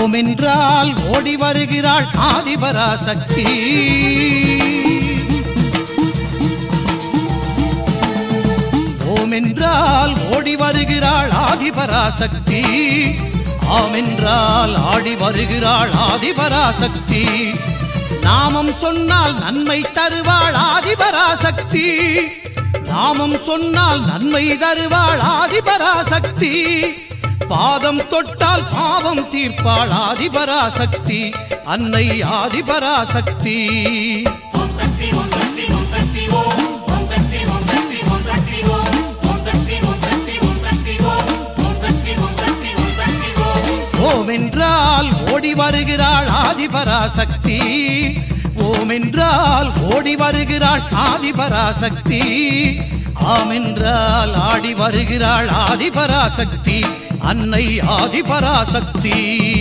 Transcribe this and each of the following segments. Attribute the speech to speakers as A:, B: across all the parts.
A: ஓம் என்றால் ஓடி வருகிறாள் ஆதிபராசக்தி ஓம் என்றால் ஓடி வருகிறாள் ஆதிபராசக்தி ஆம் என்றால் ஆடி வருகிறாள் ஆதிபராசக்தி நாமம் சொன்னால் நன்மை தருவாள் ஆதிபராசக்தி நாமம் சொன்னால் நன்மை தருவாள் ஆதிபராசக்தி பாதம் தொட்டால் பாவம் தீர்ப்பாள் ஆதிபராசக்தி அன்னை ஆதிபராசக்தி
B: ஓம் சக்தி ஓம் சக்தி ஓம் சக்தி ஓம் ஓம் சக்தி ஓம் சக்தி ஓம் சக்தி ஓம் ஓம் சக்தி ஓம் சக்தி ஓம் சக்தி ஓம் ஓம் சக்தி ஓம் சக்தி ஓம் சக்தி ஓம்
A: ஓம் என்றால் ஓடி வருகிறாள் ஆதிபராசக்தி ஓம் என்றால் ஓடி வருகிறாள் ஆதிபராசக்தி ஆம் என்றால் ஆடி வருகிறாள் ஆதிபராசக்தி அன்னை ஆதிபராசக்தி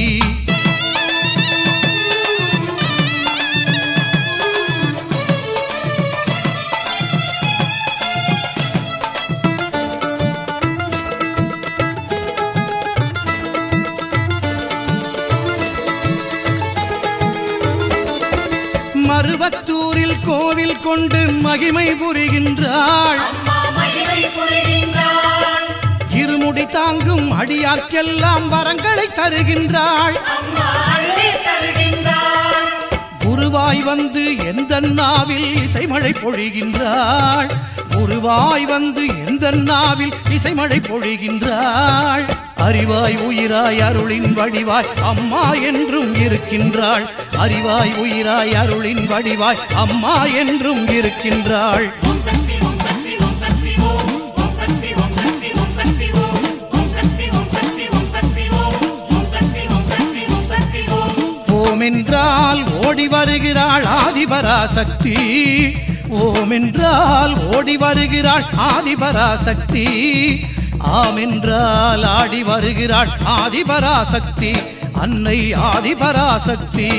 A: மருவத்தூரில் கோவில் கொண்டு மகிமை புரிகின்றாள்
B: அம்மா மகிமை புரிகின்றாள்
A: இருமுடி தாங்கும் அடியார்க்கெல்லாம் வரங்களை தருகின்றாள்
B: அம்மா அள்ளி தருகின்றாள்
A: குருவாய் வந்து எந்த நாவில் இசைமழை பொழிகின்றாள் குருவாய் வந்து எந்த நாவில் இசைமழை பொழிகின்றாள் அறிவாய் உயிராய் அருளின் வடிவாய் அம்மா என்றும் இருக்கின்றாள் அறிவாய் உயிராய் அருளின் வடிவாய் அம்மா என்றும் இருக்கின்றாள்
B: ஓம் சக்தி ஓம் சக்தி ஓம் சக்தி ஓம் ஓம் சக்தி ஓம் சக்தி ஓம் சக்தி ஓம் ஓம் சக்தி ஓம் சக்தி ஓம் சக்தி ஓம் ஓம் சக்தி ஓம் சக்தி ஓம் சக்தி ஓம்
A: ஓம் என்றால் ஓடி வருகிறாள் ஆதிபராசக்தி ஓம் என்றால் ஓடி வருகிறாள் ஆதிபராசக்தி ஆம் என்றால் ஆடி வருகிறாள் ஆதிபராசக்தி அன்னை ஆதிபராசக்தி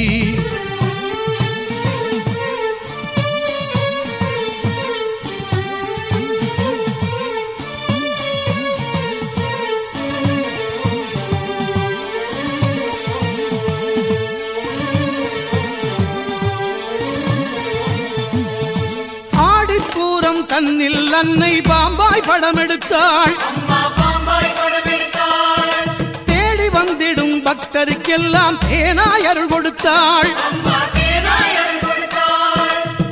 A: ஆடிப்பூரம் தன்னில் அன்னை பாம்பாய் படம் எடுத்தாள்
B: அம்மா பாம்பாய் படமெடுத்தாள்
A: தேடி வந்திடும் பக்தருக்கெல்லாம் தேனாய் அருள் கொடுத்தாள்
B: அம்மா தேனாய் அருள் கொடுத்தாள்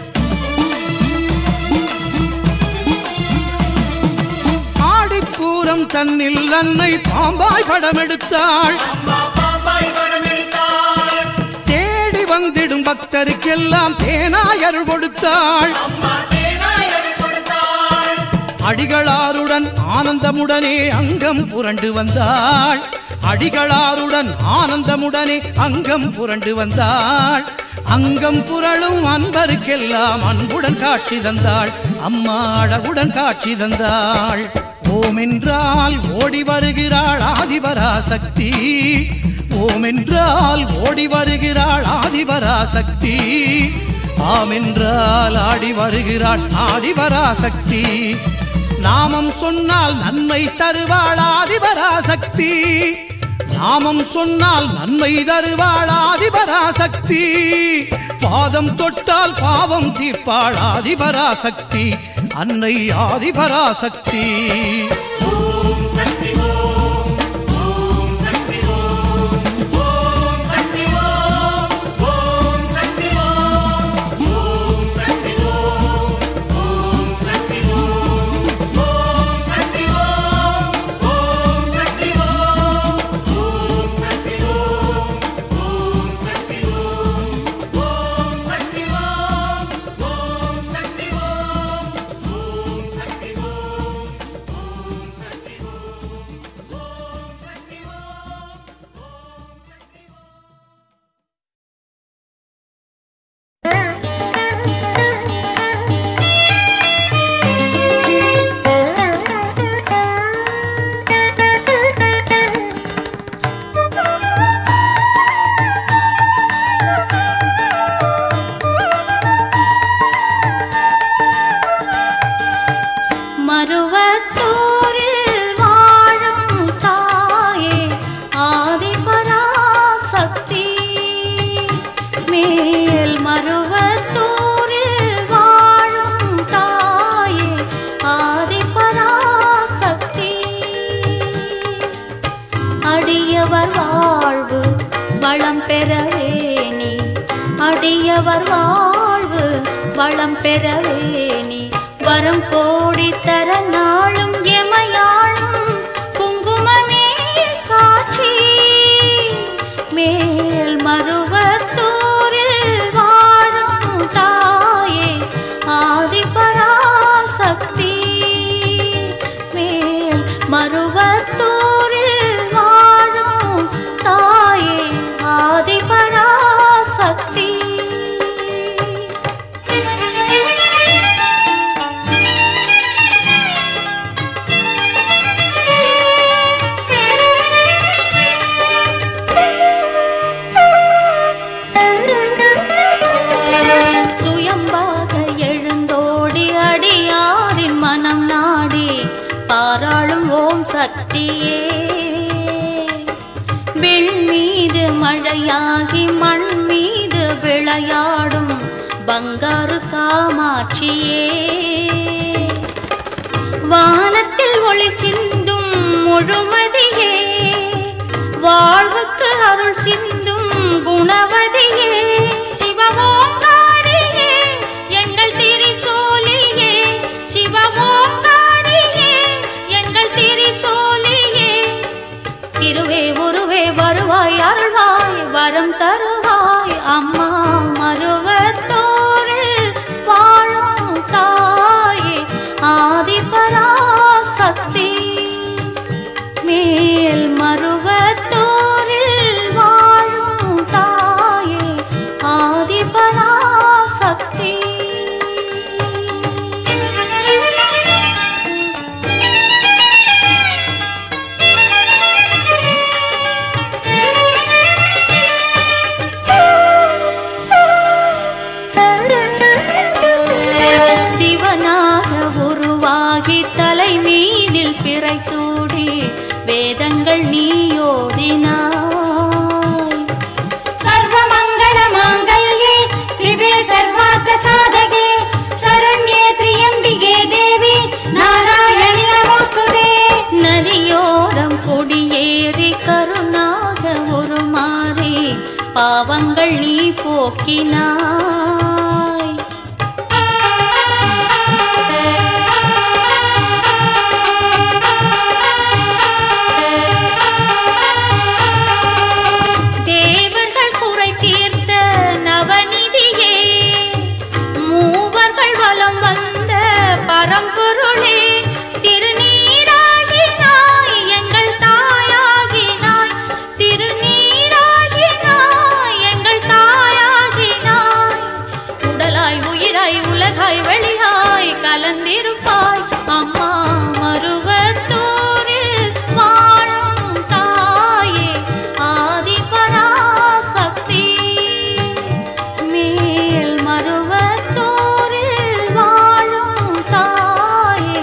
A: ஆடிப்பூரம் தன்னில் அன்னை பாம்பாய் படம் எடுத்தாள்
B: அம்மா பாம்பாய் படமெடுத்தாள்
A: தேடி வந்திடும் பக்தருக்கெல்லாம் தேனாய் அருள் கொடுத்தாள்
B: அம்மா தேனாய் அருள் கொடுத்தாள்
A: அடிகளாருடன் ஆனந்தமுடனே அங்கம் புரண்டு வந்தாள் அடிகளாருடன் ஆனந்தமுடனே அங்கம் புரண்டு வந்தாள் அங்கம் புரளும் அன்பருக்கெல்லாம் அன்புடன் காட்சி தந்தாள் அம்மா அழகுடன் காட்சி தந்தாள் ஓம் என்றால் ஓடி வருகிறாள் ஆதிபராசக்தி ஓம் என்றால் ஓடி வருகிறாள் ஆதிபராசக்தி ஆம் என்றால் ஆடி வருகிறாள் ஆதிபராசக்தி நாமம் சொன்னால் நன்மை தருவாள் ஆதிபராசக்தி நாமம் சொன்னால் நன்மை தருவாள் ஆதிபராசக்தி பாதம் தொட்டால் பாவம் தீர்ப்பாள் ஆதிபராசக்தி அன்னை ஆதிபராசக்தி
B: ஓம் சக்தி ஓம் ஓம் சக்தி ஓம் ஓம் சக்தி ஓம் ஓம் சக்தி ஓம் ஓம் சக்தி ஓம் ஓம் சக்தி ஓம் ஓம் சக்தி ஓம் ஓம் சக்தி ஓம் ஓம் சக்தி ஓம் ஓம் சக்தி ஓம் ஓம் சக்தி ஓம் ஓம் சக்தி ஓம் ஓம் சக்தி ஓம் ஓம் சக்தி ஓம் ஓம் சக்தி
C: மருவத்தூரில் வாழும் தாயே ஆதிபராசக்தி அடியவர் வாழ்வு வளம் பெறவே நீ வரம் கோடி தர நாளும் எமையாளும் குங்குமமே சாட்சி மேல் மருவத்தூரில் வாழும் தாயே ஆதிபராசக்தி மேல் மருவத்தூரில் வாழும் தாயே ஆதிபராசக்தி சுயம்பாக எழுந்தோடி அடியாரின் மனம் நாடி பாராளும் ஓம் சக்தியே வில் மீது மழையாகி மண் மீது விளையாடும் பங்காரு காமாட்சியே வானத்தில் ஒளி சிந்தும் முழுமதியே வாழ்வுக்கு அருள் சிந்தும் குணவதியே சிவமோங்காரியே எங்கள் திரிசூலியே சிவமோங்காரியே எங்கள் திரிசூலியே இருவே உருவே வருவாய் அருள்வாய் வரம் தருவாய் அம்மா மருவத்தோரு வாழும் தாயே ஆதிபராசக்தி மேல் மருவத்தோரில் வாழும் தாயே ஆதிபராசக்தி சிவனாக உருவாகி தலை மீதில் பிறை சூடி வேதங்கள் நீயோதினாய்
D: सर्वमङ्गल माङ्गल्ये शिवे सर्वार्थ साधके शरण्ये त्र्यम्बिके देवी नारायणि नमोऽस्तुते
C: நதியோரம் கொடியேறி கருணாக உருமாறி பாவங்கள் நீ போக்கினாய் தேவர்கள் குறை தீர்த்த நவநிதியே மூவர்கள் வலம் வந்த பரம்பொருளே திருநீராகினாய் எங்கள் தாயாகினாய் திருநீராகினாய் எங்கள் தாயாகினாய் உடலாய் உயிராய் உலகாய் வெளியாய் கலந்திருப்பாய் அம்மா மருவத்தூரில் வாழும் தாயே ஆதிபராசக்தி மேல் மருவத்தூரில் வாழும் தாயே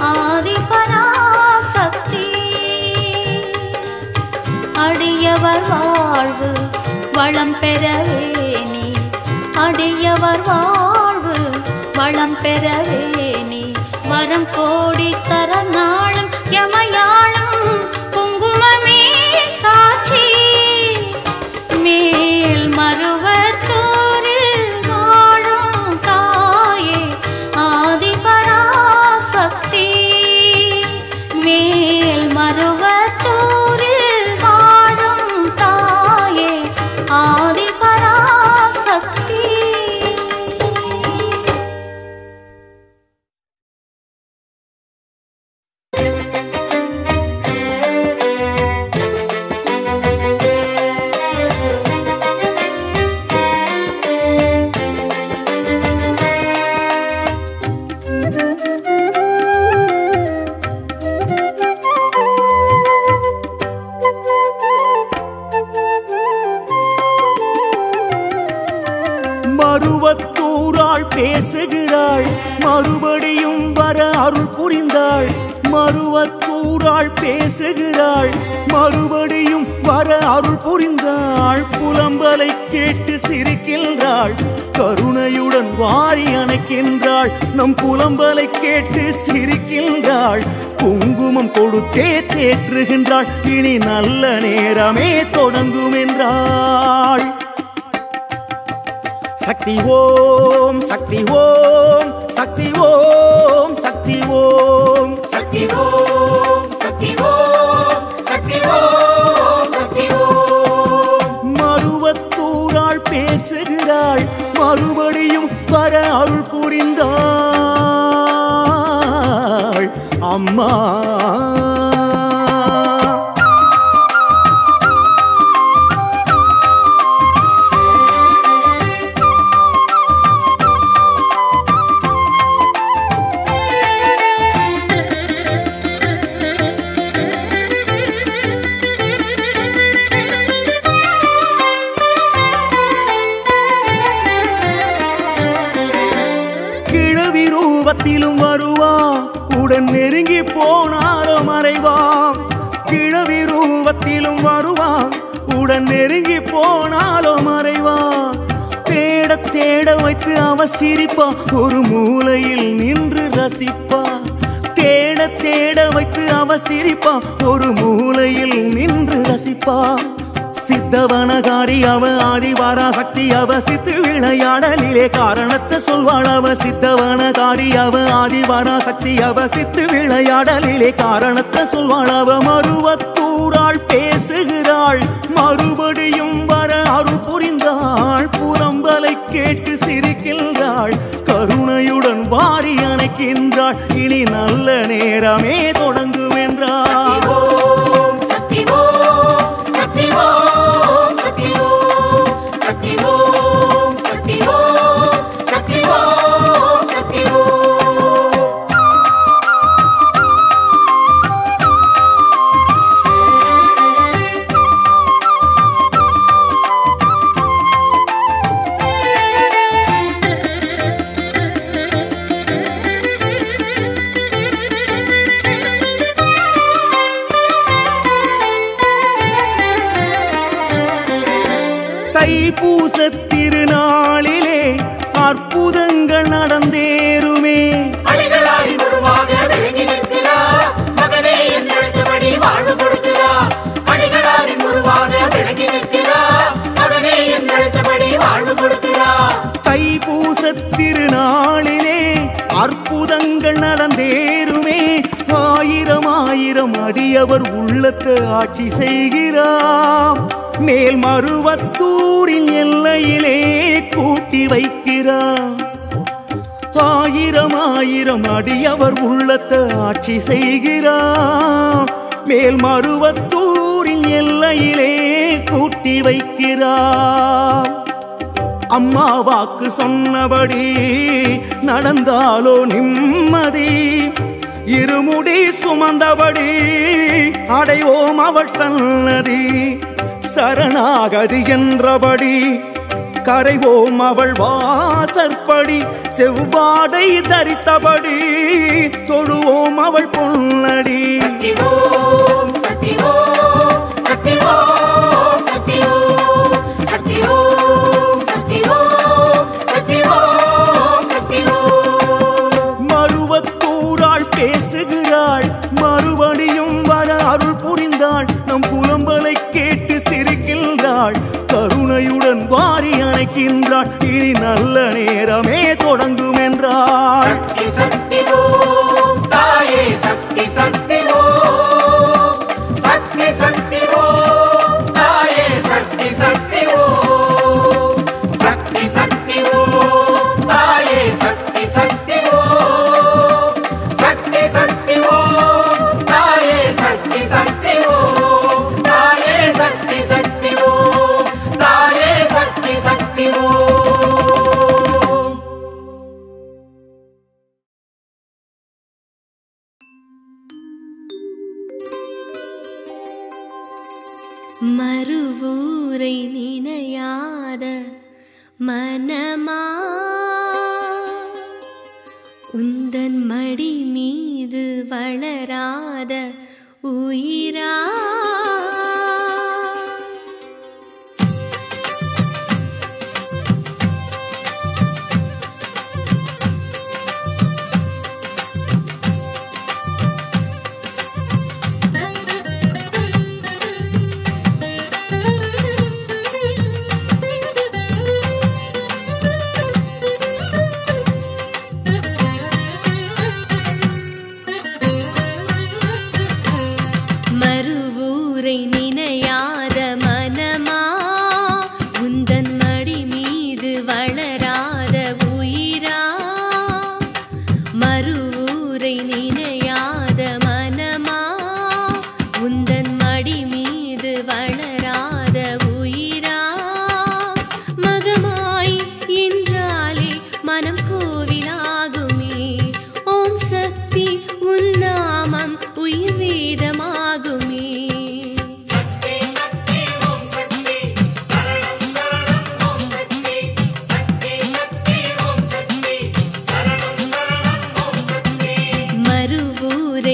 C: ஆதிபராசக்தி அடியவர் வாழ்வு வளம் பெறவே நீ அடியவர் வாழ்வு வளம் பெறவே நீ வரம் கோடி தர நாளும் எமையாளும் குங்குமமே சாட்சி மேல் மருவத்தூரில் வாழும் தாயே ஆதிபராசக்தி மேல் மருவத்தூரில் வாழும் தாயே ஆதிபராசக்தி
A: மருவத்தூராள் பேசுகிறாள் மறுபடியும் வர அருள் புரிந்தாள் மருவத்தூராள் பேசுகிறாள் மறுபடியும் வர அருள் புரிந்தாள் புலம்பலை கேட்டு சிரிக்கின்றாள் கருணையுடன் வாரி அணைக்கின்றாள் நம் புலம்பலை கேட்டு சிரிக்கின்றாள் குங்குமம் கொடுத்தே தேற்றுகின்றாள் இனி நல்ல நேரமே தொடங்கும் என்றாள் சக்தி ஓம் சக்தி ஓம் சக்தி ஓம் சக்தி ஓம்
B: சக்தி ஓம் சக்தி ஓம் சக்தி ஓம் சக்தி ஓம்
A: மருவத்தூராள் பேசுகிறாள் மறுபடியும் வர அருள் புரிந்தாள் அம்மா கிழவி ரூபத்திலும் வருவா உடன் நெருங்கி போனாலும் மறைவாம் கிழவி ரூபத்திலும் வருவா உடன் நெருங்கி போனாலும் மறைவா தேட தேட வைத்து அவ சிரிப்பா ஒரு மூலையில் நின்று ரசிப்பா தேட தேட வைத்து அவ சிரிப்பா ஒரு மூலையில் நின்று ரசிப்பா சித்தவனகாரி அவ ஆதிவாரா சக்தி அவ சித்து விளையாடலிலே காரணத்தை சொல்வாள் அவ சித்தவனகாரி அவ ஆதிவாரா சக்தி அவ சித்து விளையாடலிலே காரணத்தை சொல்வாள் அவ மருவத்தூராள் பேசுகிறாள் மறுபடியும் வர அருள் புரிந்தாள் புலம்பலை கேட்டு சிரிக்கின்றாள் கருணையுடன் வாரி அணைக்கின்றாள் இனி நல்ல நேரமே தொடங்கும் என்றாள்
B: ஓம் சக்தி ஓம் சக்தி ஓம் சக்தி ஓம் சக்தி ஓம் சக்தி ஓம் சக்தி ஓம் சக்தி ஓம்
A: தைப்பூச திருநாளிலே அற்புதங்கள் நடந்தேருமே
B: அடிகளாரின் உருவாக விளங்கி நிற்கிறார் மகனே என்றழைத்தபடி வாழ்வு கொடுக்கிறார் அடிகளாரின் உருவாக விளங்கி நிற்கிறார் மகனே என்றழைத்தபடி வாழ்வு கொடுக்கிறார்
A: தைப்பூச திருநாளிலே அற்புதங்கள் நடந்தேருமே ஆயிரம் ஆயிரம் அடியவர் உள்ளத்தை ஆட்சி செய்கிறார் மேல் மருவத்தூரின் எல்லையிலே கூட்டி வைக்கிறார் ஆயிரம் ஆயிரம் அடியவர் உள்ளத்தை ஆட்சி செய்கிறார் மேல் மருவத்தூரின் எல்லையிலே கூட்டி வைக்கிறார் அம்மா வாக்கு சொன்னபடி நடந்தாலோ நிம்மதி இருமுடி சுமந்தபடி அடைவோம் அவள் சன்னதி சரணாகதி என்றபடி கரைவோம் அவள் வாசற்படி செவ்வாடை தரித்தபடி தொழுவோம் அவள் பொன்னடி
B: சக்தி ஓம் சக்தி ஓம் சக்தி ஓம் சக்தி ஓம் சக்தி ஓம் சக்தி ஓம் சக்தி ஓம் சக்தி ஓம்
A: மருவத்தூராள் பேசுகிறாள் மறுபடியும் வர அருள் புரிந்தாள் நம் புலம்பலை கேட்டு சிரிக்கின்றாள் கருணையுடன் வாரி அணைக்கின்றாள் இனி நல்ல நேரமே தொடங்கும் என்றாள்
B: சக்தி சக்தி ஓம் தாயே சக்தி சக்தி ஓம் சக்தி சக்தி ஓம் தாயே சக்தி சக்தி ஓம் சக்தி சக்தி ஓம் தாயே சக்தி சக்தி ஓம் சக்தி சக்தி ஓம் தாயே சக்தி சக்தி ஓம் தாயே சக்தி சக்தி ஓம் தாயே சக்தி சக்தி ஓம்
C: மறுவூரை நினையாத மனமா உந்தன் மடி மீது வளராத உயிரா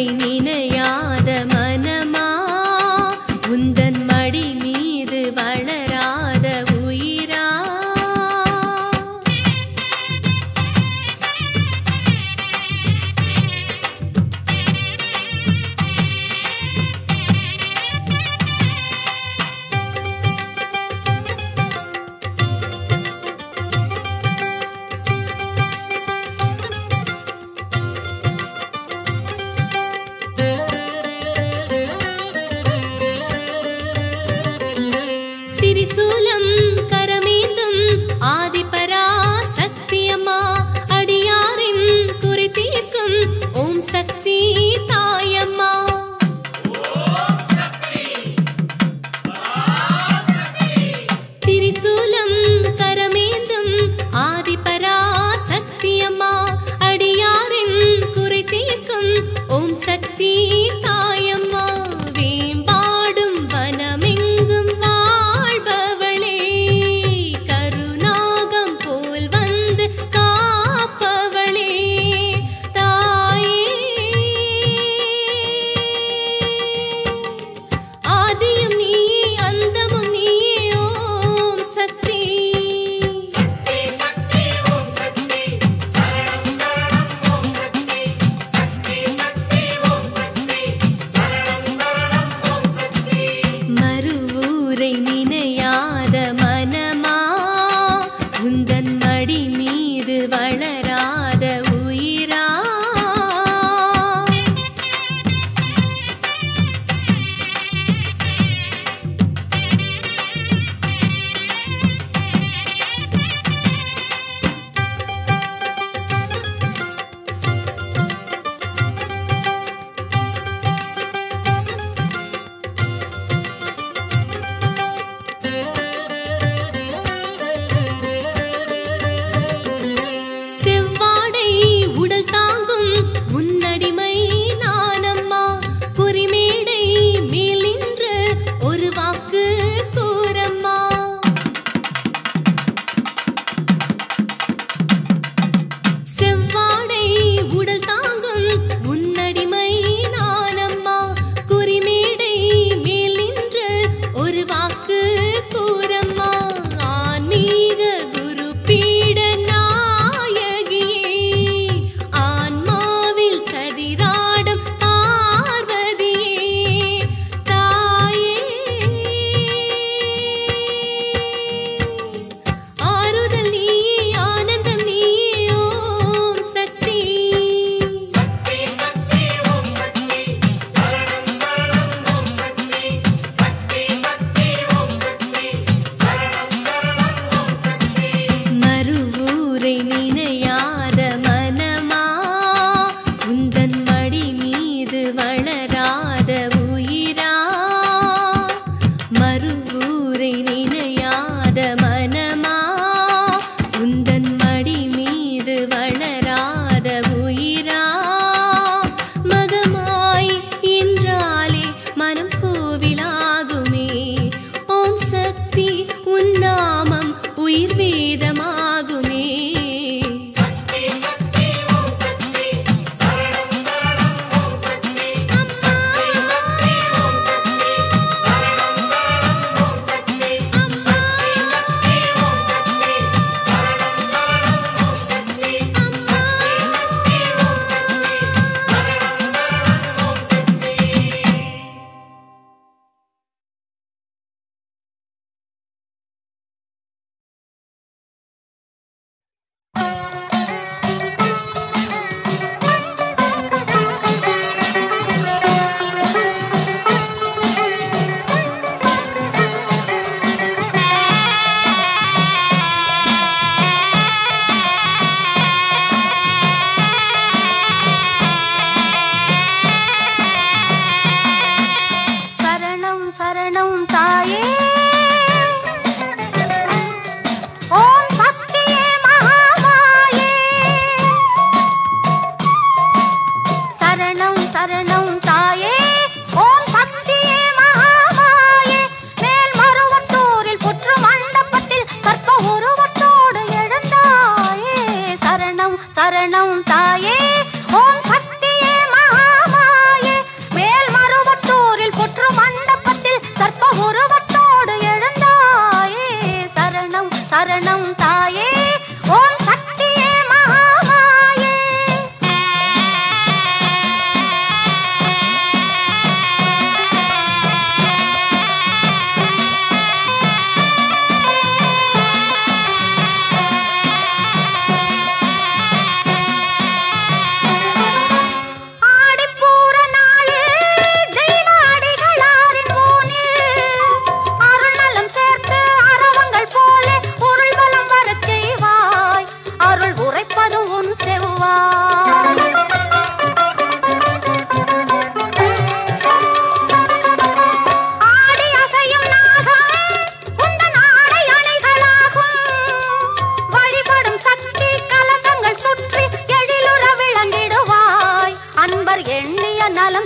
C: நினையாத மனமா உந்தன் மடி மீது வளராத உயிரா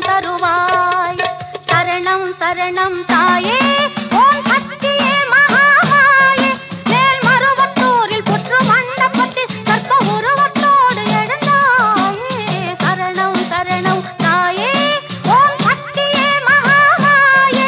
D: தருவாய் சரணம் சரணம் தாயே ஓம் சக்தியே மகாமாயே மேல் மருவத்தூரில் புற்று மண்டபத்தில் சர்ப்ப உருவத்தோடு எழுந்தாயே சரணம் சரணம் தாயே ஓம் சக்தியே மகாமாயே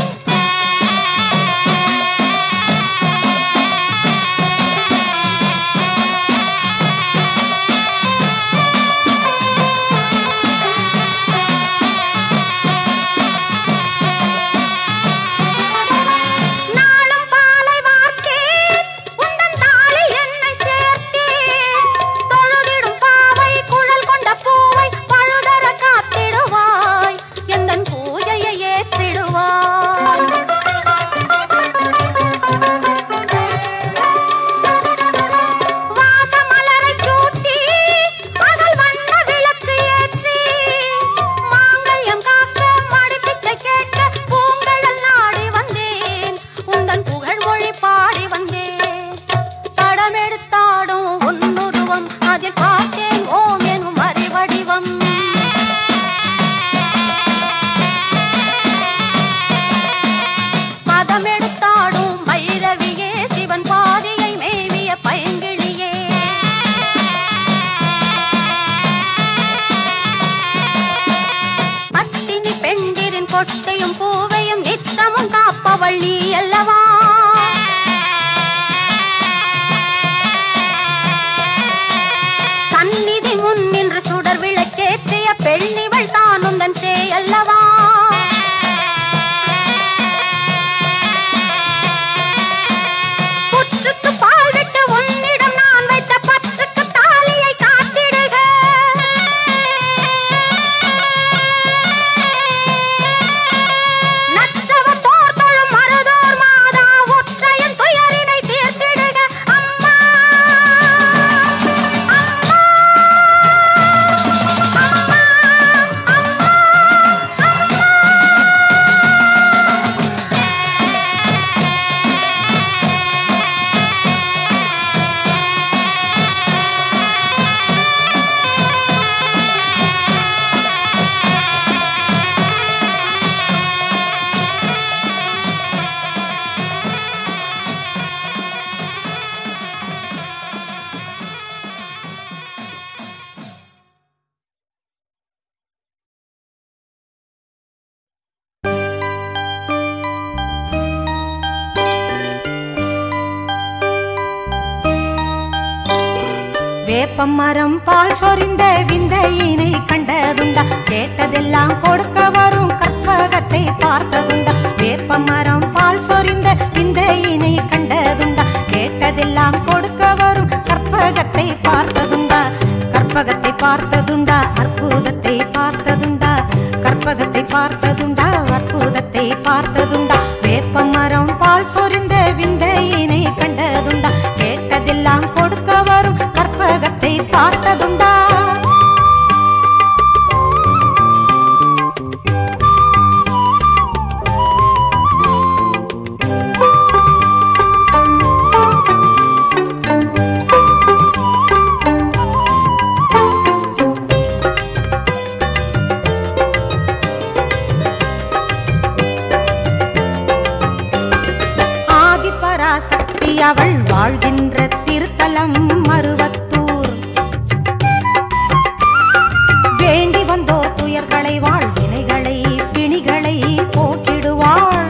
D: நாளும் பாலை வார்த்தேன் உந்தன் தாலி என்னை சேர்த்தேன் தொழுதிடும் பாவை குழல் கொண்ட பூவை பழுதர காத்திடுவாய் எந்தன் பூஜையை ஏற்றிடுவாய் வாசமலரைச் சூட்டி, பகல் வண்ண விளக்கு ஏற்றி, மாங்கல்யம் காக்க, மடிப்பிச்சை கேட்க, பூங்கழல் நாடி வந்தேன். உந்தன் புகழ் மொழி பாடி வந்தேன். படமெடுத்தாடும் உன்னுருவம், அதில் பார்த்தேன் ஓம் எனும் அறிவடிவம் பதமெடுத்தாடும் பைரவியே சிவன் பாதியை மேவிய பைங்கிளியே பத்தினி பெண்டிரின் கொட்டையும் பூவையும் நித்தமும் காப்பவள் நீ அல்லவா சந்நிதி முன் நின்று சுடர் விளக்கேற்றிய பெண்ணிவள் தான் உந்தன் சேய் அல்லவா புற்றுக்கு பால் விட்டு உன்னிடம் நான் வைத்த பற்றுக்கு தாலியை காத்திடுக நற்றவ தோர் தொழும் மருதோர் மாதா ஒற்றையன் துயரினை தீர்த்திடுக அம்மா
E: வேப்பம் மரம் பால் சொரிந்த விந்தையினை கண்டதுண்டா கேட்டதெல்லாம் கொடுக்க வரும் கற்பகத்தை பார்த்ததுண்டா வேப்பம் மரம் பால் சொரிந்த விந்தையினை கண்டதுண்டா கேட்டதெல்லாம் கொடுக்க வரும் கற்பகத்தை பார்த்ததுண்டா கற்பகத்தை பார்த்ததுண்டா அற்புதத்தை பார்த்ததுண்டா கற்பகத்தை பார்த்ததுண்டா அற்புதத்தை பார்த்ததுண்டா வேப்பம் மரம் பால் சொரிந்த விந்தையினை கண்டதுண்டா கேட்டதெல்லாம் கொடுக்க வரும் கற்பகத்தை பார்த்ததுண்டா ஆதிபராசக்தி அவள் வாழ்கின்ற திருத்தலம் மருவத்தூர் வேண்டி வந்தோர் துயர்களை வாழ் வினைகளை பிணிகளை போக்கிடுவாள்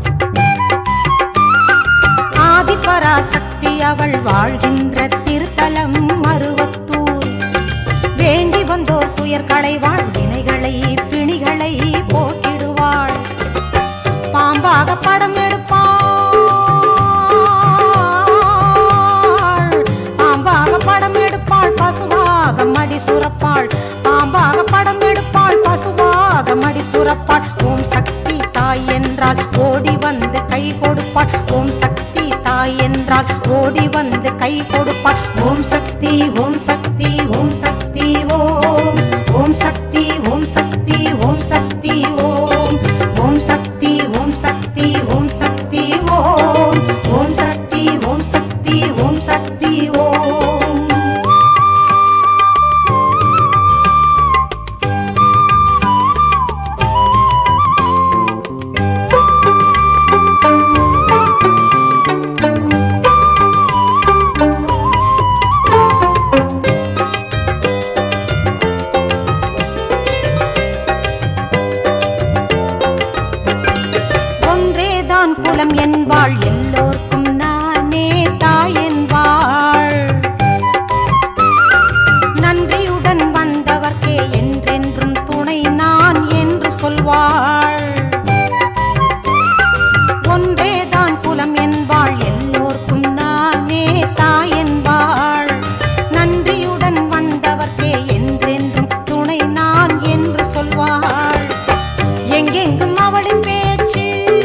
E: ஆதிபராசக்தி அவள் வாழ்கின்ற திருத்தலம் மருவத்தூர் வேண்டி வந்தோர் துயர்களை வாழ் வினைகளை பிணிகளை போக்கிடுவாள் பாம்பாக படம் எடுப்பாள் பாம்பாக படம் எடுப்பாள் பசுவாக மடி சுரப்பாள் பாம்பாக படம் எடுப்பாள் பசுவாக மடி சுரப்பாள் ஓம் சக்தி தாய் என்றால் ஓடி வந்து கை கொடுப்பாள் ஓம் சக்தி தாய் என்றால் ஓடி வந்து கை கொடுப்பாள் ஓம் சக்தி ஓம் சக்தி ஓம் சக்தி ஓம் ஓம் சக்தி ஓம் சக்தி ஓம் சக்தி ஓம் ஓம் சக்தி ஓம் சக்தி ஓம் சக்தி ஓம் ஓம் சக்தி ஓம் சக்தி ஓம் சக்தி ஓம் குலம் என்பாள் எல்லோர்க்கும் நானே தாய் என்பாள் நன்றியுடன் வந்தவர்க்கே என்றென்றும் துணை நான் என்று சொல்வாள் ஒன்றேதான் குலம் என்பாள் எல்லோர்க்கும் நானே தாய் என்பாள் நன்றியுடன் வந்தவர்க்கே என்றென்றும் துணை நான் என்று சொல்வாள் எங்கெங்கும் அவளின் பேச்சு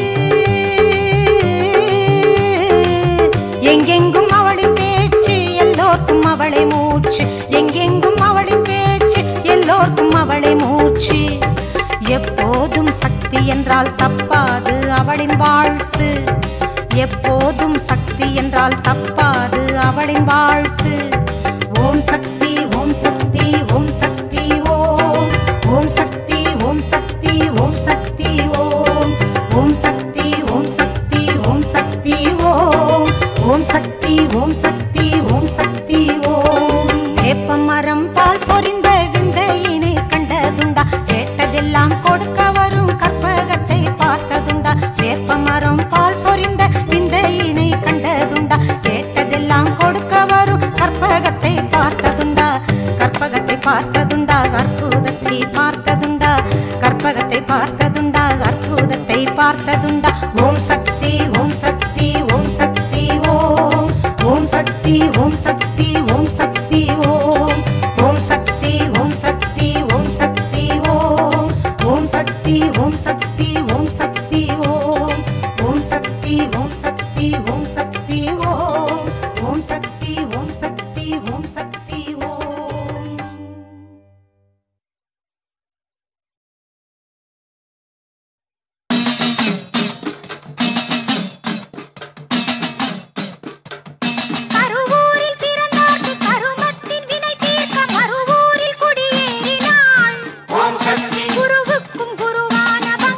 E: எங்கெங்கும் அவளின் பேச்சு எல்லோர்க்கும் அவளை மூச்சு எங்கெங்கும் அவளின் பேச்சு எல்லோர்க்கும் அவளை மூச்சு எப்போதும் சக்தி என்றால் தப்பாது அவளின் வாழ்த்து எப்போதும் சக்தி என்றால் தப்பாது அவளின் வாழ்த்து ஓம் சக்தி ஓம் சக்தி ஓம் சக்தி ஓம் ஓம் சக்தி ஓம் சக்தி ஓம் சக்தி ஓம் ஓம் சக்தி ஓம் சக்தி ஓம் சக்தி ஓம் ஓம் சக்தி ஓம் சக்தி ஓம் சக்தி ஓம் வேப்ப மரம் பால் சொரிந்த விந்தையினை கண்டதுண்டா கேட்டதெல்லாம் கொடுக்க வரும் கற்பகத்தை பார்த்ததுண்டா வேப்ப மரம் பால் சொரிந்த விந்தையினை கண்டதுண்டா கேட்டதெல்லாம் கொடுக்க வரும் கற்பகத்தை பார்த்ததுண்டா கற்பகத்தை பார்த்ததுண்டா அற்புதத்தை பார்த்ததுண்டா கற்பகத்தை பார்த்ததுண்டா அற்புதத்தை பார்த்ததுண்டா ஓம் சக்தி ஓம் சக்தி ஓம் சக்தி ஓம் ஓம் சக்தி ஓம் சக்தி ஓம் சக்தி ஓம் ஓம் சக்தி ஓம் சக்தி ஓம் சக்தி ஓம் ஓம் சக்தி ஓம் சக்தி ஓம் சக்தி ஓம் ஓம் சக்தி ஓம் சக்தி ஓம் சக்தி ஓம் ஓம் சக்தி ஓம் சக்தி ஓம் சக்தி ஓம்
D: கருவூரில் பிறந்தார்க்கு கருமத்தின் வினை தீர்க்க மறுவூரில் குடியேறினாள் குருவுக்கும் குருவான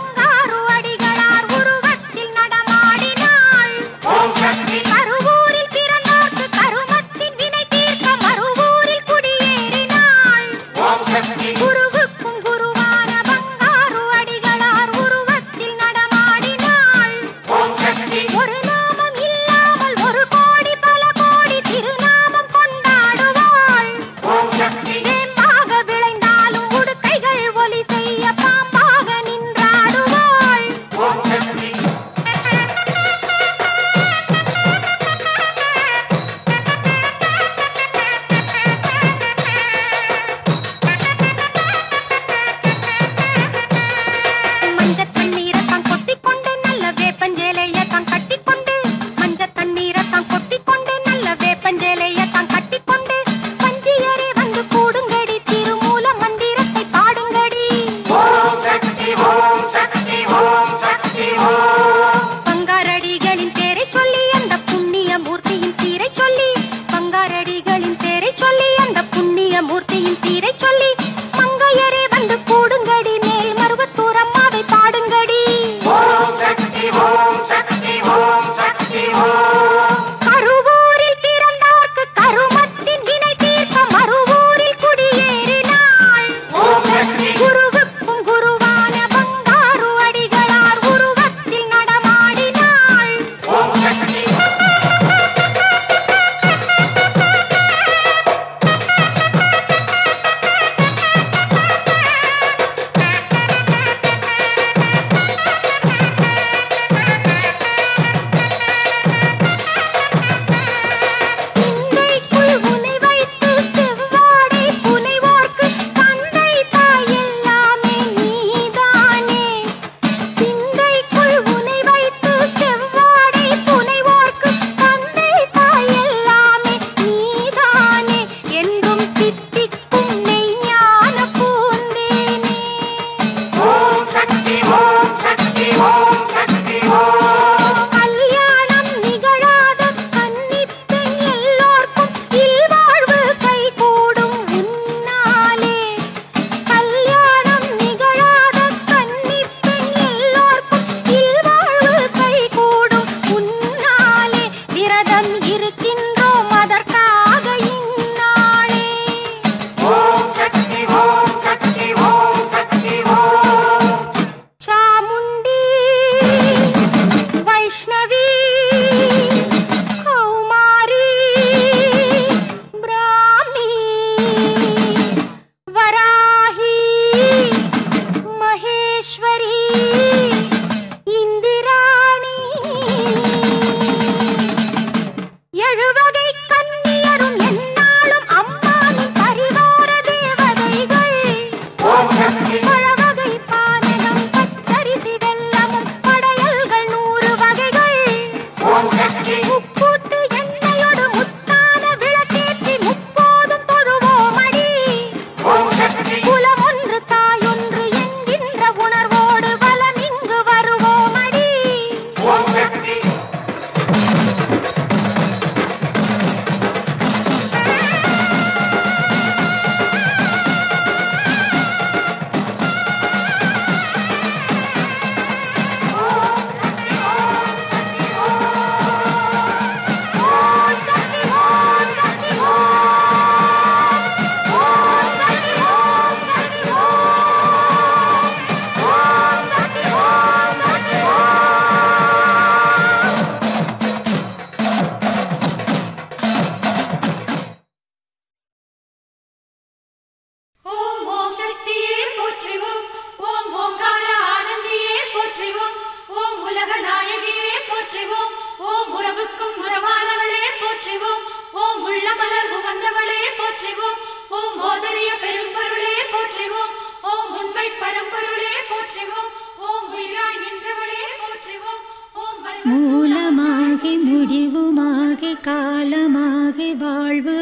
B: மலர்வு வந்தவளே போற்றிவோம் ஓம் மோதரிய பெரும்பொருளே போற்றிவோம் ஓம் உண்மை பரம்பொருளே போற்றிவோம் ஓம் உயிராய் நின்றவளே போற்றிவோம் ஓம் வல்ல
E: மூலமாகி முடிவுமாகி காலமாகி வாழ்வு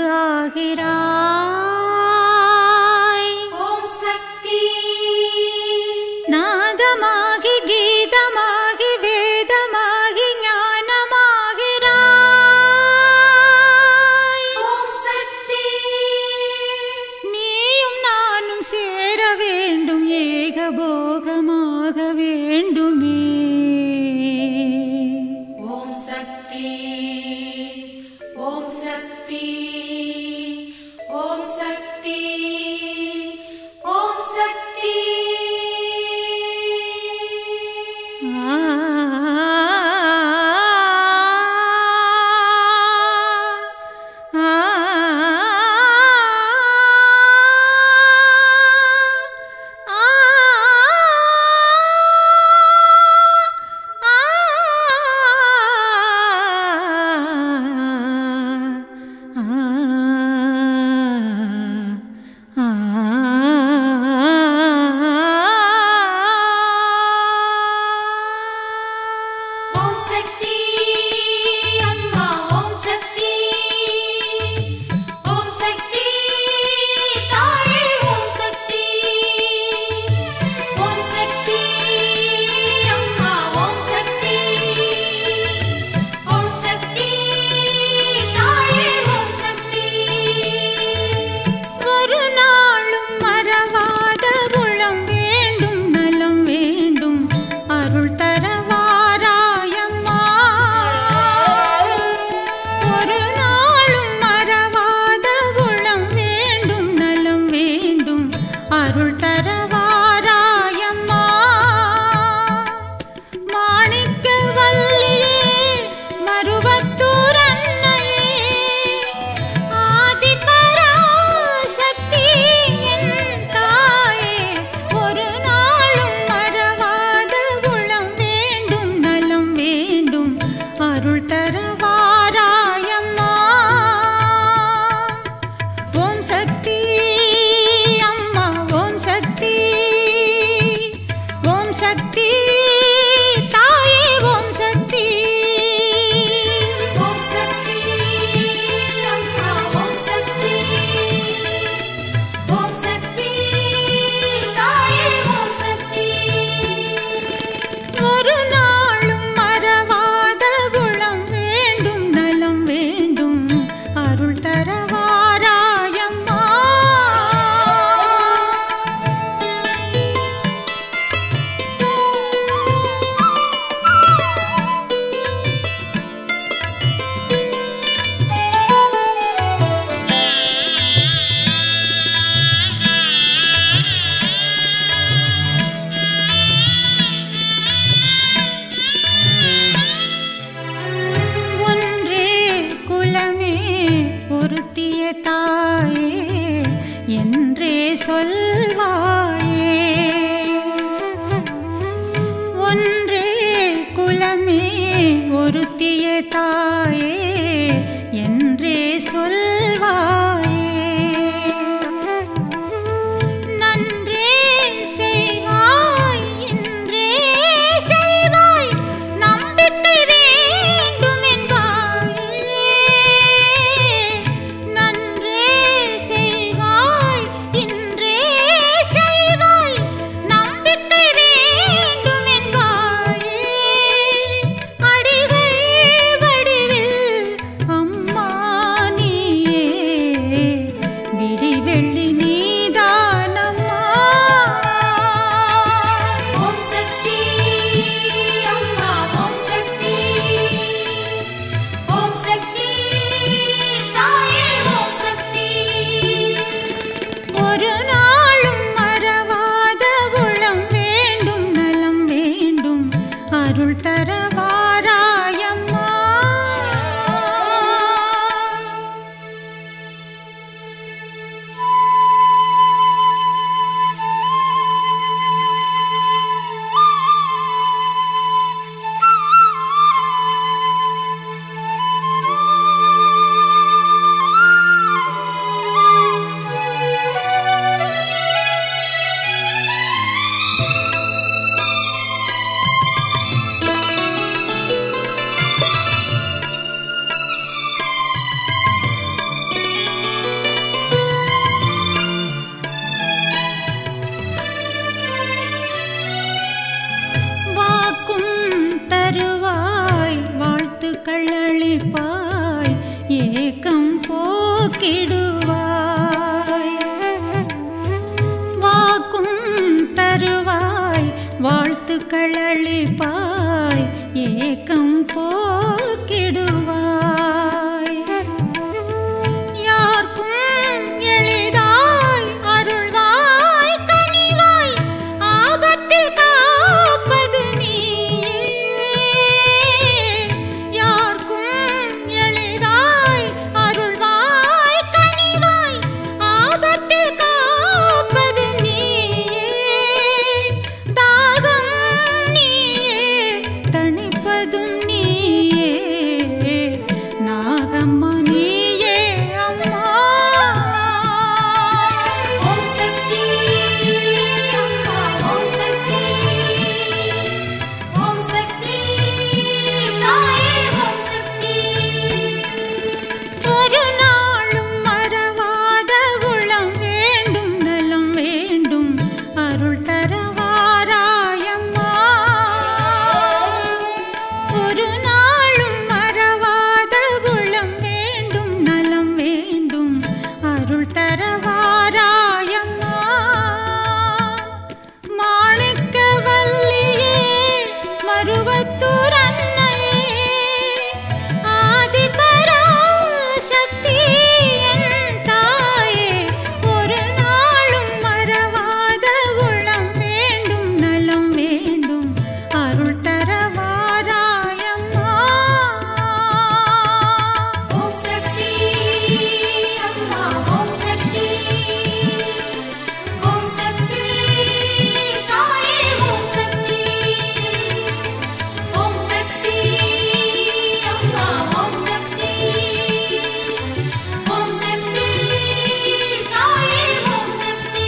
E: ஆகிறாய்
B: ஓம் சக்தி
E: நாதமாகி கீதமாகி வேதமாகி ஞானமாகிறாய்
B: ஓம் சக்தி
E: நீயும் நானும் சேர வேண்டும் ஏகபோகமாக வேண்டுமே
B: ஓம் சக்தி ஓம் சக்தி ஓம் சக்தி ஓம் சக்தி ஓம் சக்தி அம்மா ஓம் சக்தி ஓம் சக்தி தாயே ஓம் சக்தி ஓம் சக்தி அம்மா ஓம் சக்தி ஓம் சக்தி தாயே ஓம் சக்தி
E: ஒரு நாளும் மறவாத உளம் வேண்டும் நலம் வேண்டும் அருள் தரவாராயம்மா ஒரு நாளும் மறவாத உளம் வேண்டும் நலம் வேண்டும் அருள் தரவாராயம்மா மாணிக்க வல்லியே மருவத்தூர் அன்னையே ஆதி பராசக்தி என் தாயே ஒரு நாளும் மறவாத குளம் வேண்டும் நலம் வேண்டும் அருள் தரவாராயம்மா ஓம் சக்தி அம்மா ஓம் சக்தி ஓம் சக்தி தாயே ஓம் சக்தி
B: ஓம் சக்தி அம்மா ஓம் சக்தி ஓம் சக்தி தாயே ஓம் சக்தி
E: ஒரு நாளும் மறவாத குளம் வேண்டும் நலம் வேண்டும் அருள் தரவாராயம்மா ஒன்றே குலமே பொருத்திய தாயே என்றே சொல்வாயே ஒன்றே குலமே ஒருத்திய தாயே என்றே சொல்வாயே நன்றே செய்வாய் இன்றே செய்வாய் நம்பிக்கை வேண்டும் என்பாயே நன்றே செய்வாய் இன்றே செய்வாய் நம்பிக்கை வேண்டும் என்பாயே அடிகள் வடிவில் அம்மா நீயே விடிவெள்ளி நீதானம்மா
B: ஓம் சக்தி அம்மா ஓம் சக்தி ஓம் சக்தி தாயே ஓம் சக்தி
E: ஒரு நாளும் மறவாத குளம் வேண்டும் நலம் வேண்டும் அருள் தரவாராயம்மா
B: ஓம்
F: போக்கிடுவாய் வாக்கும் தருவாய் வாழ்த்துக்கள் அளிப்பாய் ஏக்கம் போக்கிடுவாய் யார்க்கும் எளிதாய் அருள்வாய் கனிவாய் ஆபத்தில் காப்பது நீயே யார்க்கும் எளிதாய் அருள்வாய் கனிவாய் ஆபத்தில் காப்பது நீயே தாகம் நீயே தணிப்பதும் நீயே நாகம்மா நீயே அம்மா
B: ஓம் சக்தி அம்மா ஓம் சக்தி ஓம் சக்தி தாயே ஓம் சக்தி
F: ஒரு நாளும் மறவாத உளம் வேண்டும் நலம் வேண்டும் அருள் தரவாராயம்மா ஒரு நாளும் மறவாத உளம் வேண்டும் நலம் வேண்டும் அருள் தரவாராயம்மா மாணிக்கவல்லியே மருவத்தூர் அன்னையே ஆதிபராசக்தி என் தாயே ஒரு நாளும் மறவாத உளம் வேண்டும் நலம் வேண்டும் அருள் தரவாராயம்மா
B: ஓம் சக்தி அம்மா ஓம் சக்தி ஓம் சக்தி தாயே ஓம் சக்தி ஓம் சக்தி அம்மா ஓம் சக்தி ஓம் சக்தி தாயே ஓம் சக்தி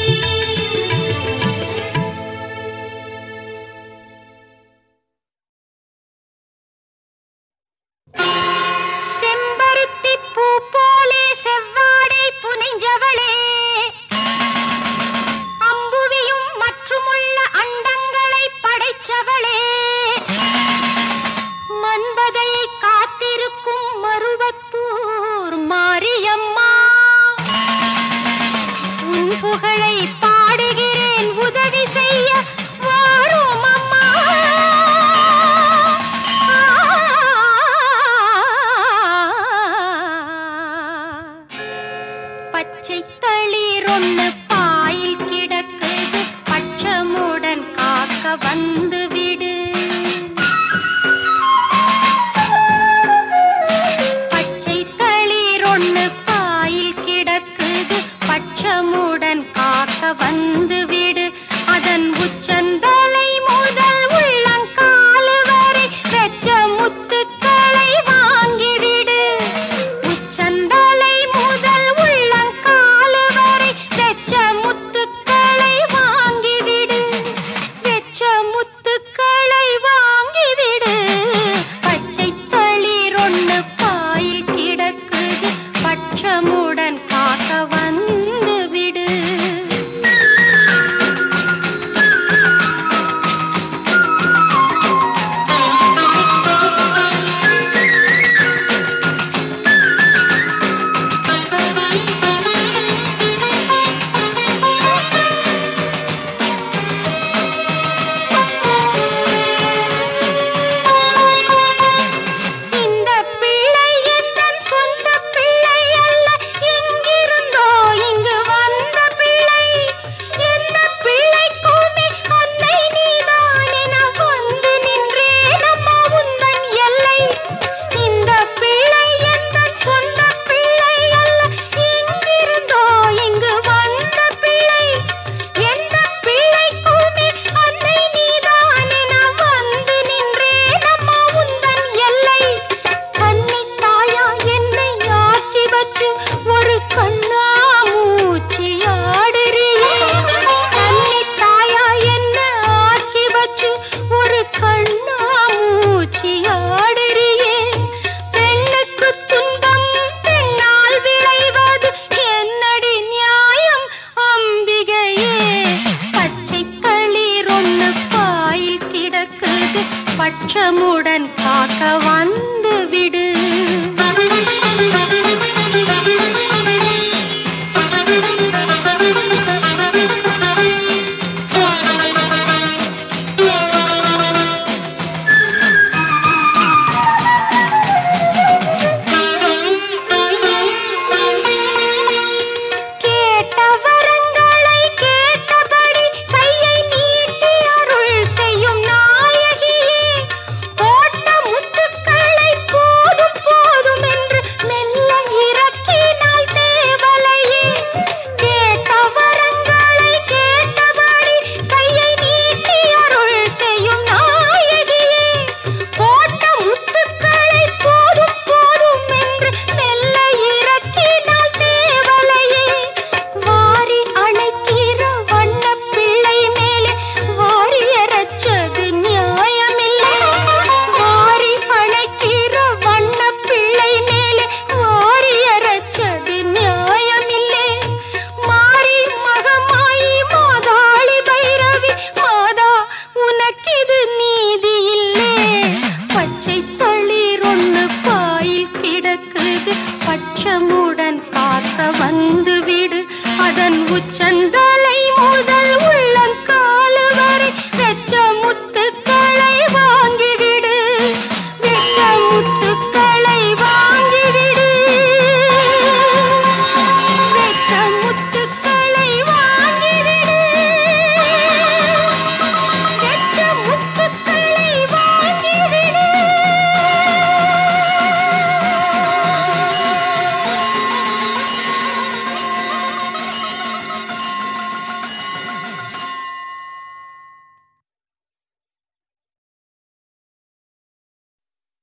D: செம்பருத்தி பூ போலே செவ்வாடை புனைஞ்சவளே அம்புவியும் மற்றுமுள்ள அண்டங்களை படைச்சவளே மன்பதையை காத்திருக்கும் மருவத்தூர் மாரியம்மா உன் புகழை பாடுகிறேன் உதவி செய்ய வாரும் அம்மா பச்சை தளிர் ஒண்ணு பாயில் கிடக்குது பட்சமுடன் காக்க வந்து விடு பச்சை தளிர் ஒண்ணு பாயில் கிடக்குது பட்சமுடன் காக்க வந்து விடு அதன் உச்சந்தலை முதல் உள்ளங்கால் வரை வெச்ச முத்துக்களை வாங்கிவிடு உச்சந்தலை முதல் உள்ளங்கால் வரை வெச்ச முத்துக்களை வாங்கிவிடு வெச்ச முத்துக்களை வாங்கிவிடு பச்சை தளிர் ஒண்ணு பாயில் கிடக்குது பட்சமுடன் காக்க வந்து விடு இந்த பிள்ளை எந்தன் சொந்த பிள்ளை அல்ல எங்கிருந்தோ இங்கு வந்த பிள்ளை எந்த பிள்ளைக்குமே அன்னை நீதான் என வந்து நின்றேன் அம்மா உந்தன் எல்லை இந்த பிள்ளை எந்தன் சொந்த பிள்ளை அல்ல எங்கிருந்தோ இங்கு வந்த பிள்ளை எந்த பிள்ளைக்குமே அன்னை நீதான் என வந்து நின்றேன் அம்மா உந்தன் எல்லை கன்னி தாயா என்னை ஆக்கி வச்சு ஒரு கண்ணாமூச்சி ஆடுறியே கன்னி தாயா என்ன ஆக்கி வச்சு ஒரு கண்ணாமூச்சி ஆடுறியே பெண்ணுக்கு துன்பம் பெண்ணால் விளைவது என்னடி நியாயம் அம்பிகையே பச்சை களிர் ஒண்ணு பாயில் கிடக்குது பட்சமுடன் காக்க வந்து விடு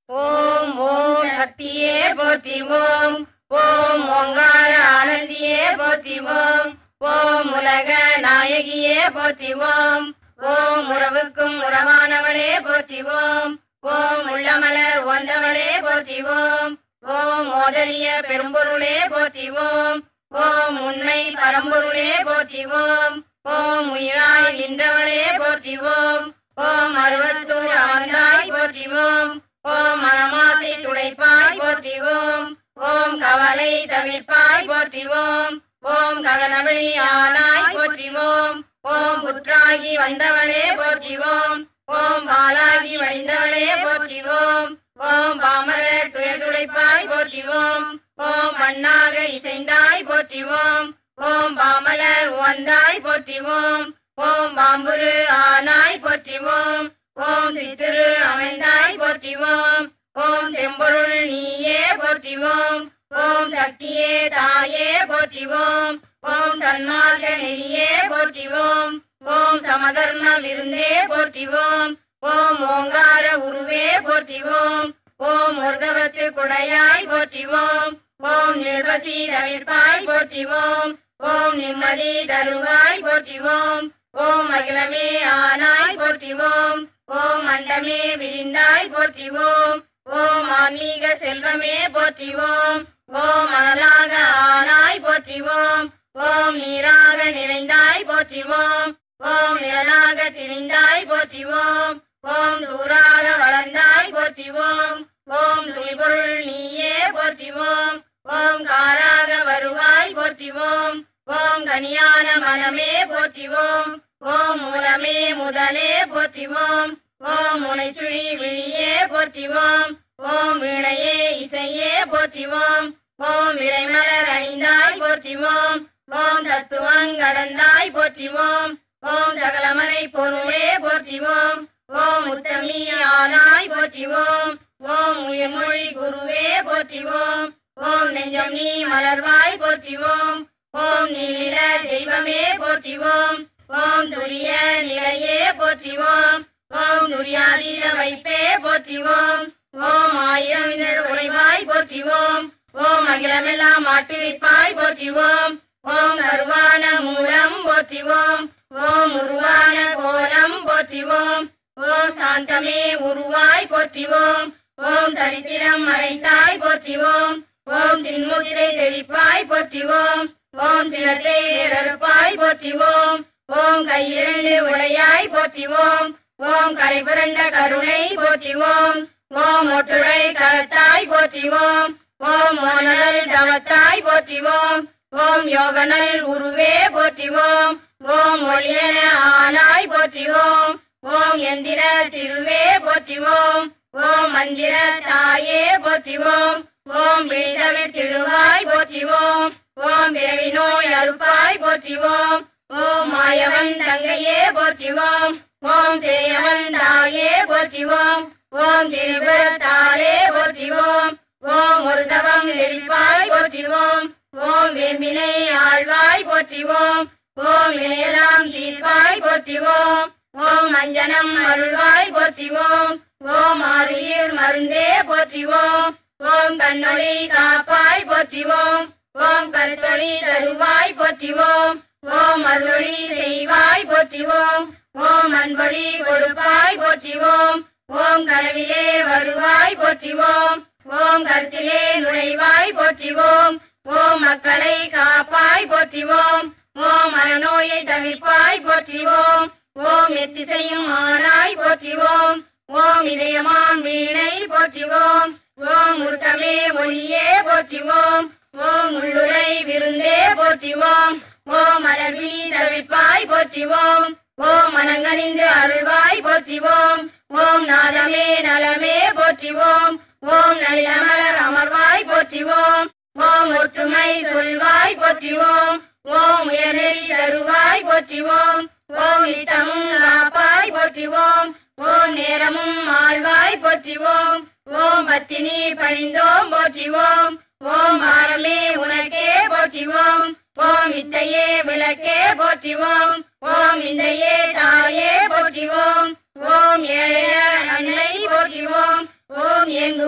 G: ஓம் ஓம் சக்தியே போற்றிவோம் ஓம் ஓங்கார ஆனந்தியே போற்றிவோம் ஓம் உலக நாயகியே போற்றிவோம் ஓம் உறவுக்கும் உறவானவளே போற்றிவோம் ஓம் உள்ளமலர் ஒன்றவளே போற்றிவோம் ஓம் மோதலிய பெரும்பொருளே போற்றிவோம் ஓம் உண்மை பரம்பொருளே போற்றிவோம் ஓம் உயிராய் நின்றவளே போற்றிவோம் ஓம் அருவத்தூர் அமர்ந்தாய் போற்றிவோம் ஓம் மனமாசை துடைப்பாய் போற்றிவோம் ஓம் கவலை தவிர்ப்பாய் போற்றிவோம் ஓம் ககனவழி ஆனாய் போற்றிவோம் ஓம் புற்றாகி வந்தவளே போற்றிவோம் ஓம் பாலாகி வழிந்தவளே போற்றிவோம் ஓம் பாமரர் துயர் துடைப்பாய் போற்றிவோம் ஓம் மண்ணாக இசைந்தாய் போற்றிவோம் ஓம் பாமலர் உவந்தாய் போற்றிவோம் ஓம் பாம்புரு ஆனாய் போற்றிவோம் ஓம் சித்திரு அமைந்தாய் போற்றிவோம் ஓம் செம்பொருள் நீயே போற்றிவோம் ஓம் சக்தியே தாயே போற்றிவோம் ஓம் சன்மார்க்க நெறியே போற்றிவோம் ஓம் சமதர்ம விருந்தே போற்றிவோம் ஓம் ஓங்கார உருவே போற்றிவோம் ஓம் உர்தவத்து குடையாய் போற்றிவோம் ஓம் நிர்வசி தவிர்ப்பாய் போற்றிவோம் ஓம் நிம்மதி தருவாய் போற்றிவோம் ஓம் அகிலமே ஆனாய் போற்றிவோம் ஓம் மண்டமே விரிந்தாய் போற்றிவோம் ஓம் ஆன்மீக செல்வமே போற்றிவோம் ஓம் மணலாக ஆனாய் போற்றிவோம் ஓம் நீராக நிறைந்தாய் போற்றிவோம் ஓம் நிழலாக திணிந்தாய் போற்றிவோம் ஓம் தூராக வளர்ந்தாய் போற்றிவோம் ஓம் துளிபொருள் நீயே போற்றிவோம் ஓம் காராக வருவாய் போற்றிவோம் ஓம் கனியான மனமே போற்றிவோம் ஓம் மூலமே முதலே போற்றிவோம் ஓம் முனைசுழி விழியே போற்றிவோம் ஓம் வீணையே இசையே போற்றிவோம் ஓம் விரைமலர் அணிந்தாய் போற்றிவோம் ஓம் தத்துவங் கடந்தாய் போற்றிவோம் ஓம் சகலமனை பொருளே போற்றிவோம் ஓம் உத்தமி ஆனாய் போற்றிவோம் ஓம் உயர்மொழி குருவே போற்றிவோம் ஓம் நெஞ்சம் நீ மலர்வாய் போற்றிவோம் ஓம் நீல தெய்வமே போற்றிவோம் ஓம் துரிய நிலையே போற்றிவோம் ஓம் துரியாதீத வைப்பே போற்றிவோம் ஓம் ஆயிரம் இதழ் உழைவாய் போற்றிவோம் ஓம் அகிலமெல்லாம் மாட்டி வைப்பாய் போற்றிவோம் ஓம் கருவான மூலம் போற்றிவோம் ஓம் உருவான கோலம் போற்றிவோம் ஓம் சாந்தமே உருவாய் போற்றிவோம் ஓம் சரித்திரம் மறைத்தாய் போற்றிவோம் ஓம் சின்முதிரை தெளிப்பாய் போற்றிவோம் ஓம் சிலத்தை அறுப்பாய் போற்றிவோம் ஓம் கையிரண்டு உடையாய் போற்றிவோம் ஓம் கரைபுரண்ட கருணை போற்றிவோம் ஓம் ஒட்டுடை கரத்தாய் போற்றிவோம் ஓம் மோனல் தவத்தாய் போற்றிவோம் ஓம் யோகனல் உருவே போற்றிவோம் ஓம் ஒளியன ஆனாய் போற்றிவோம் ஓம் எந்திர திருவே போற்றிவோம் ஓம் மந்திர தாயே போற்றிவோம் ஓம் விழிதவிர் திருவாய் போற்றிவோம் ஓம் பிறவி நோய் அறுப்பாய் போற்றிவோம் ஓம் மாயவன் தங்கையே போற்றிவோம் ஓம் சேயவன் தாயே போற்றிவோம் ஓம் திரிபுரத்தாளே போற்றிவோம் ஓம் ஒருதவம் நெறிப்பாய் போற்றிவோம் ஓம் வெம்பினை ஆழ்வாய் போற்றிவோம் ஓம் இணையலாம் தீர்ப்பாய் போற்றிவோம் ஓம் அஞ்சனம் அருள்வாய் போற்றிவோம் ஓம் ஆறுயிர் மருந்தே போற்றிவோம் ஓம் கண்ணொளி காப்பாய் போற்றிவோம் ஓம் கருத்தொளி தருவாய் போற்றிவோம் ஓம் அருளொளி செய்வாய் போற்றிவோம் ஓம் அன்பொழி கொடுப்பாய் போற்றிவோம் ஓம் கனவிலே வருவாய் போற்றிவோம் ஓம் கருத்திலே நுழைவாய் போற்றிவோம் ஓம் மக்களை காப்பாய் போற்றிவோம் ஓம் மனநோயை தவிர்ப்பாய் போற்றிவோம் ஓம் எத்திசையும் ஆனாய் போற்றிவோம் ஓம் இதயமாம் வீணை போற்றிவோம் ஓம் உருட்டமே ஒளியே போற்றிவோம் ஓம் உள்ளுரை விருந்தே போற்றிவோம் ஓம் மலர்வி தவிப்பாய் போற்றிவோம் ஓம் மனங்கனிந்து அருள்வாய் போற்றிவோம் ஓம் நாதமே நலமே போற்றிவோம் ஓம் நலினமலர் அமர்வாய் போற்றிவோம் ஓம் ஒற்றுமை சொல்வாய் போற்றிவோம் ஓம் உயரை தருவாய் போற்றிவோம் ஓம் இட்டமும் காப்பாய் போற்றிவோம் ஓம் நேரமும் ஆழ்வாய் போற்றிவோம் ஓம் பத்தினி பணிந்தோம் போற்றிவோம் ஓம் பாரமே உனக்கே போற்றிவோம் ஓம் இத்தையே விளக்கே போற்றிவோம் ஓம் இந்தையே தாயே போற்றிவோம் ஓம் ஏழைய அன்னை போற்றிவோம் ஓம் எங்கு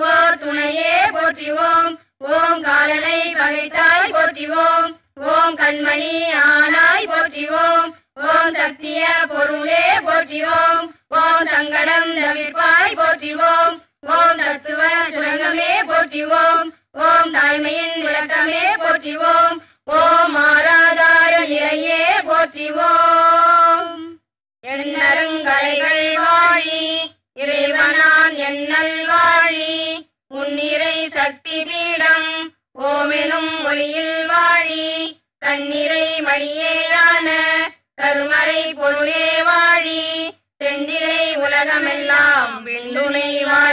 G: ஓம் சங்கடம் தவிர்ப்பாய் போற்றிவோம் ஓம் தத்துவ சுரங்கமே போற்றிவோம் ஓம் தாய்மையின் விளக்கமே போற்றிவோம் ஓம் ஆராதார நிலையே போற்றிவோம் எண்ணருங்கலைகள் வாழி இறைவனான் எண்ணல் வாழி உன்னிறை சக்தி பீடம் ஓமெனும் ஒளியில் வாழி கண்ணிறை மணியேயான கருமறை பொருளே வாழி தென்னிறை உலகமெல்லாம் வெண்டுனை வாழி